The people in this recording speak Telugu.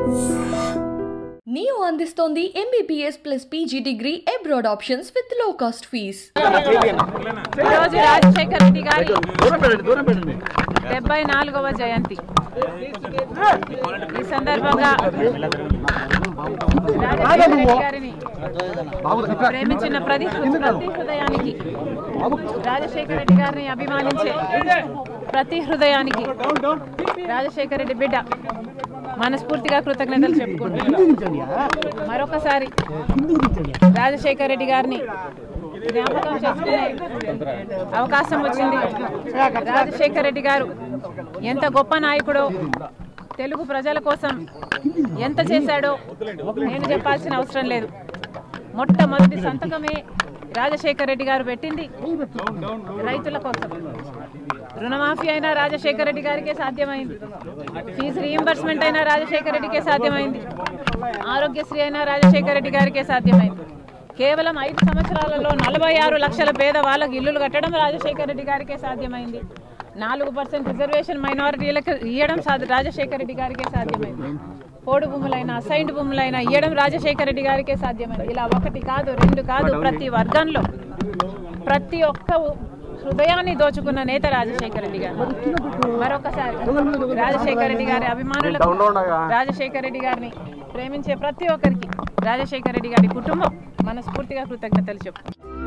నియో అందిస్తోంది MBBS plus PG degree abroad options with low cost fee ఈరోజు రాజశేఖర రెడ్డి గారి డెబ్బై నాలుగవ జయంతి ఈ సందర్భంగా రాజశేఖర రెడ్డి గారిని ప్రేమించిన ప్రతి ప్రతి హృదయానికి రాజశేఖర రెడ్డి గారిని అభిమానించే ప్రతి హృదయానికి రాజశేఖర రెడ్డి బిడ్డ మనస్ఫూర్తిగా కృతజ్ఞతలు చెప్పుకుంటున్నాను మరొకసారి రాజశేఖర రెడ్డి గారిని జ్ఞాపకం చేసుకునే అవకాశం వచ్చింది రాజశేఖర రెడ్డి గారు ఎంత గొప్ప నాయకుడో తెలుగు ప్రజల కోసం ఎంత చేశాడో నేను చెప్పాల్సిన అవసరం లేదు మొట్టమొదటి సంతకమే రాజశేఖర రెడ్డి గారు పెట్టింది రైతుల కోసం రుణమాఫీ అయినా రాజశేఖర రెడ్డి గారికే సాధ్యమైంది ఫీజు రీయింబర్స్మెంట్ అయినా రాజశేఖర రెడ్డికే సాధ్యమైంది ఆరోగ్యశ్రీ అయినా రాజశేఖర రెడ్డి గారికే సాధ్యమైంది కేవలం ఐదు సంవత్సరాలలో నలభై ఆరు లక్షల పేద వాళ్ళకి ఇల్లులు కట్టడం రాజశేఖర రెడ్డి గారికే సాధ్యమైంది నాలుగు పర్సెంట్ రిజర్వేషన్ మైనారిటీలకు ఇవ్వడం సాధ- రాజశేఖర రెడ్డి గారికే సాధ్యమైంది పోడు భూములైనా అసైన్డ్ భూములైనా ఇవ్వడం రాజశేఖర రెడ్డి గారికే సాధ్యమైంది ఇలా ఒకటి కాదు రెండు కాదు ప్రతి వర్గంలో ప్రతి ఒక్క హృదయాన్ని దోచుకున్న నేత రాజశేఖర రెడ్డి గారు మరొకసారి రాజశేఖర రెడ్డి గారి అభిమానులకు రాజశేఖర రెడ్డి గారిని ప్రేమించే ప్రతి ఒక్కరికి రాజశేఖర రెడ్డి గారి కుటుంబం మనస్ఫూర్తిగా కృతజ్ఞతలు చెప్తాం